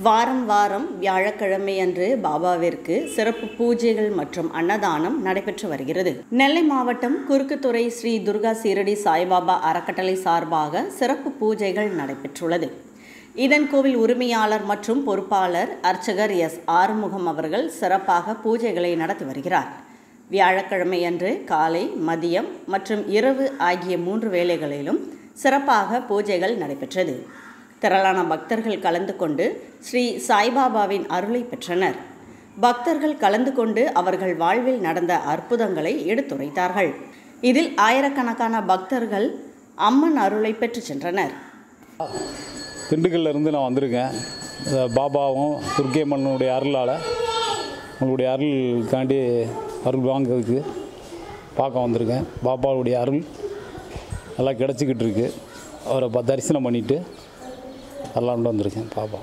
வாரம் வாரம் வியாழக்கிழமை அன்று பாபாவிற்கு சிறப்பு பூஜைகள் மற்றும் அன்னதானம் நடைபெற்று வருகிறது நெல்லை மாவட்டம் குறுக்குத்துறை ஸ்ரீ துர்கா சீரடி சாய்பாபா அறக்கட்டளை சார்பாக சிறப்பு பூஜைகள் நடைபெற்றுள்ளது இதன் கோவில் உரிமையாளர் மற்றும் பொறுப்பாளர் அர்ச்சகர் எஸ் ஆறுமுகம் அவர்கள் சிறப்பாக பூஜைகளை நடத்தி வருகிறார் வியாழக்கிழமை அன்று காலை மதியம் மற்றும் இரவு ஆகிய மூன்று வேளைகளிலும் சிறப்பாக பூஜைகள் நடைபெற்றது திரளான பக்தர்கள் கலந்து கொண்டு ஸ்ரீ சாய்பாபாவின் அருளை பெற்றனர் பக்தர்கள் கலந்து கொண்டு அவர்கள் வாழ்வில் நடந்த அற்புதங்களை எடுத்துரைத்தார்கள் இதில் ஆயிரக்கணக்கான பக்தர்கள் அம்மன் அருளை பெற்று சென்றனர் திண்டுக்கல்ல இருந்து நான் வந்திருக்கேன் இந்த பாபாவும் துர்க்கையம்மனுடைய அருளால் உங்களுடைய அருள்காண்டி அருள் வாங்குறதுக்கு பார்க்க வந்திருக்கேன் பாபாவுடைய அருள் நல்லா கிடச்சிக்கிட்டு இருக்கு அவரை ப- தரிசனம் பண்ணிவிட்டு வரலாம்னு வந்திருக்கேன் பாபா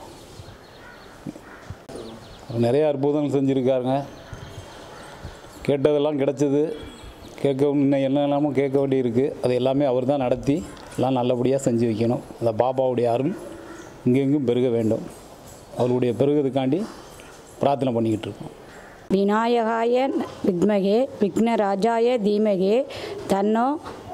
அவர் நிறைய அற்புதங்கள் செஞ்சுருக்காருங்க கேட்டதெல்லாம் கிடைச்சது கேட்க இன்னும் என்னெல்லாமோ கேட்க வேண்டியிருக்கு அது எல்லாமே அவர் தான் நடத்தி எல்லாம் நல்லபடியாக செஞ்சு வைக்கணும் அந்த பாபாவுடைய அருள் இங்கெங்கும் பெருக வேண்டும் அவருடைய பெருகிறதுக்காண்டி பிரார்த்தனை பண்ணிக்கிட்டு இருக்கோம் விநாயகாய வித்மகே விக்னராஜாய தீமகே தன்னோ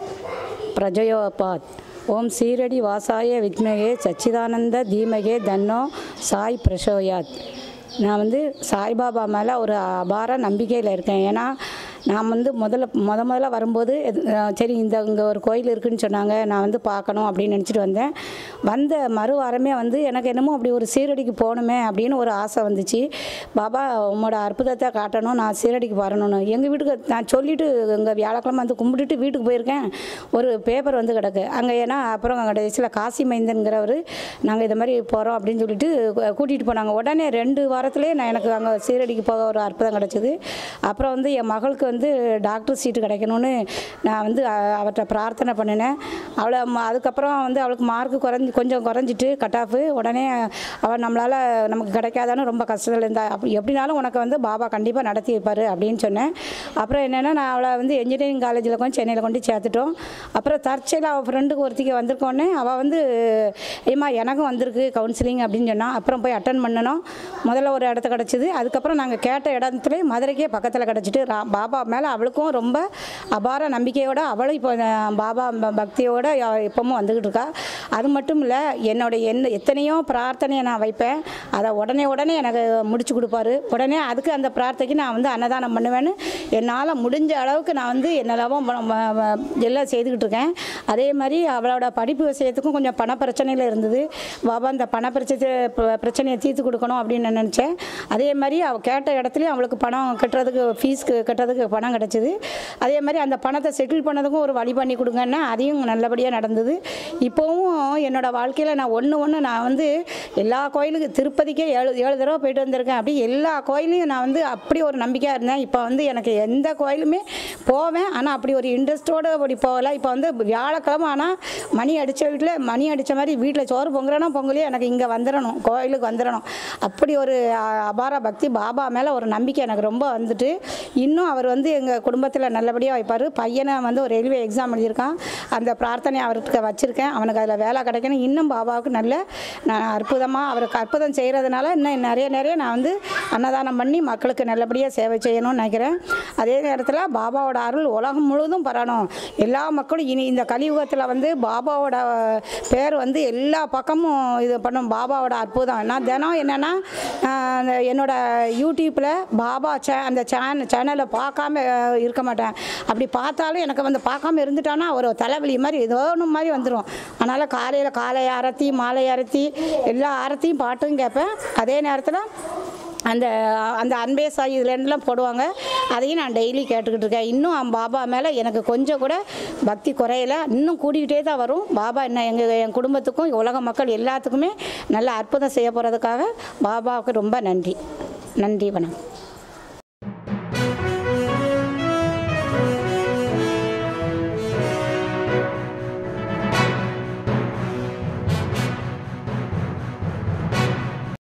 பிரஜயோபாத் ஓம் சீரடி வாசாய வித்மகே சச்சிதானந்த தீமகே தன்னோ சாய் பிரசோயாத் நான் வந்து சாய்பாபா மேலே ஒரு அபார நம்பிக்கையில் இருக்கேன் ஏன்னா நான் வந்து முதல்ல முத முதல்ல வரும்போது எது- அஹ் சரி இந்த இங்கே ஒரு கோயில் இருக்குன்னு சொன்னாங்க நான் வந்து பார்க்கணும் அப்படின்னு நினச்சிட்டு வந்தேன் வந்த மறு வாரமே வந்து எனக்கு என்னமோ அப்படி ஒரு சீரடிக்கு போகணுமே அப்படின்னு ஒரு ஆசை வந்துச்சு பாபா உம்மோட அற்புதத்தை காட்டணும் நான் சீரடிக்கு வரணும்னு எங்கள் வீட்டுக்கு நான் சொல்லிவிட்டு இங்கே வியாழக்கிழமை வந்து கும்பிட்டுட்டு வீட்டுக்கு போயிருக்கேன் ஒரு பேப்பர் வந்து கிடக்கு அங்கே ஏன்னா அப்புறம் கடைசியில் காசி மைந்தன்கிறவர் நாங்கள் இது மாதிரி போகிறோம் அப்படின்னு சொல்லிட்டு கூட்டிகிட்டு போனாங்க உடனே ரெண்டு வாரத்திலே நான் எனக்கு அங்கே சீரடிக்கு போக ஒரு அற்புதம் கிடச்சிது அப்புறம் வந்து என் மகளுக்கு வந்து டாக்டர் சீட்டு கிடைக்கணும்னு நான் வந்து அ- அவர்கிட்ட பிரார்த்தனை பண்ணினேன் அவளை ம- அதுக்கப்புறம் வந்து அவளுக்கு மார்க் குறைஞ்சி கொஞ்சம் குறைஞ்சிட்டு கட் ஆஃப் உடனே அவள் நம்மளால் நமக்கு கிடைக்காதான்னு ரொம்ப கஷ்டத்தில் இருந்தா அப்படி எப்படினாலும் உனக்கு வந்து பாபா கண்டிப்பாக நடத்தி வைப்பார் அப்படின்னு சொன்னேன் அப்புறம் என்னென்னா நான் அவளை வந்து என்ஜினியரிங் காலேஜில் கொண்டு சென்னையில் கொண்டு சேர்த்துட்டோம் அப்புறம் தற்செயலாக அவள் ஃப்ரெண்டுக்கு ஒருத்திக்கு வந்திருக்கோன்னே அவள் வந்து ஏம்மா எனக்கும் வந்திருக்கு கவுன்சிலிங் அப்படின்னு சொன்னான் அப்புறம் போய் அட்டன் பண்ணணும் முதல்ல ஒரு இடத்த கிடச்சிது அதுக்கப்புறம் நாங்கள் கேட்ட இடத்துல மதுரைக்கே பக்கத்தில் கிடச்சிட்டு ரா பாபா மேலே அவளுக்கும் ரொம்ப அபார நம்பிக்கையோட அவளும் இப்போ அஹ், பாபா ப- பக்தியோட அவ எப்பவும் வந்துக்கிட்டு இருக்கா அது மட்டும் இல்லை என்னோட என்ன எத்தனையோ பிரார்த்தனையை நான் வைப்பேன் அதை உடனே உடனே எனக்கு முடிச்சு கொடுப்பாரு உடனே அதுக்கு அந்த பிரார்த்தைக்கு நான் வந்து அன்னதானம் பண்ணுவேன்னு என்னால் முடிஞ்ச அளவுக்கு நான் வந்து என்னெல்லாமோ ம- ம- ம- எல்லாம் செய்துக்கிட்டு இருக்கேன் அதே மாதிரி அவளோட படிப்பு விஷயத்துக்கும் கொஞ்சம் பண பிரச்சனையில் இருந்தது பாபா அந்த பண பிரச்சனை ப- பிரச்சனையை தீர்த்து கொடுக்கணும் அப்படின்னு நான் நினச்சேன் அதே மாதிரி அவள் கேட்ட இடத்துலையும் அவளுக்கு பணம் கட்டுறதுக்கு ஃபீஸ்க்கு கட்டுறதுக்கு பணம் கிடச்சிது அதே மாதிரி அந்த பணத்தை செட்டில் பண்ணதுக்கும் ஒரு வழி பண்ணி கொடுங்கன்னா அதையும் நல்லபடியாக நடந்தது இப்போவும் என்னோட வாழ்க்கையில் நான் ஒன்று ஒன்று நான் வந்து எல்லா கோயிலுக்கு திருப்பதிக்கே ஏழு ஏழு தடவை போயிட்டு வந்திருக்கேன் அப்படி எல்லா கோயிலையும் நான் வந்து அப்படி ஒரு நம்பிக்கையாக இருந்தேன் இப்போ வந்து எனக்கு எந்த கோயிலுமே போவேன் ஆனால் அப்படி ஒரு இன்ட்ரெஸ்ட்டோடு அப்படி போகல இப்போ வந்து வியாழக்கிழமை ஆனால் மணி அடித்த வீட்டில் மணி அடித்த மாதிரி வீட்டில் சோறு பொங்குறேன்னா பொங்கலே எனக்கு இங்கே வந்துடணும் கோயிலுக்கு வந்துடணும் அப்படி ஒரு அ- அபார பக்தி பாபா மேலே ஒரு நம்பிக்கை எனக்கு ரொம்ப வந்துட்டு இன்னும் அவர் வந்து எங்கள் குடும்பத்தில் நல்லபடியாக வைப்பார் பையனை வந்து ஒரு ரயில்வே எக்ஸாம் எழுதியிருக்கான் அந்த பிரார்த்தனை அவருக்கு வச்சுருக்கேன் அவனுக்கு அதில் வேலை கிடைக்கணும் இன்னும் பாபாவுக்கு நல்ல நான் அற்புதமாக அவருக்கு அற்புதம் செய்கிறதுனால இன்னும் நிறைய நிறைய நான் வந்து அன்னதானம் பண்ணி மக்களுக்கு நல்லபடியாக சேவை செய்யணும்னு நினைக்கிறேன் அதே நேரத்தில் பாபாவோட அருள் உலகம் முழுவதும் பரணும் எல்லா மக்களும் இனி இந்த கலியுகத்தில் வந்து பாபாவோட பேர் வந்து எல்லா பக்கமும் இது பண்ணும் பாபாவோட அற்புதம் நான் தினம் என்னென்னா என்னோட யூடியூப்பில் பாபா சே அந்த சேன சேனலை பார்க்காம அஹ், இருக்க மாட்டேன் அப்படி பார்த்தாலும் எனக்கு வந்து பார்க்காம இருந்துட்டானா ஒரு தலைவலி மாதிரி ஏதோ ஒன்று மாதிரி வந்துடும் அதனால் காலையில் காலை ஆரத்தி மாலை ஆரத்தி எல்லா ஆரத்தியும் பாட்டும் கேட்பேன் அதே நேரத்தில் அந்த அந்த அன்பே சாய் இதுலேருந்துலாம் போடுவாங்க அதையும் நான் டெய்லி கேட்டுக்கிட்டு இருக்கேன் இன்னும் அவன் பாபா மேலே எனக்கு கொஞ்சம் கூட பக்தி குறையல இன்னும் கூட்டிக்கிட்டே தான் வரும் பாபா என்ன எங்கள் என் குடும்பத்துக்கும் உலக மக்கள் எல்லாத்துக்குமே நல்ல அற்புதம் செய்ய போகிறதுக்காக பாபாவுக்கு ரொம்ப நன்றி நன்றி வணக்கம்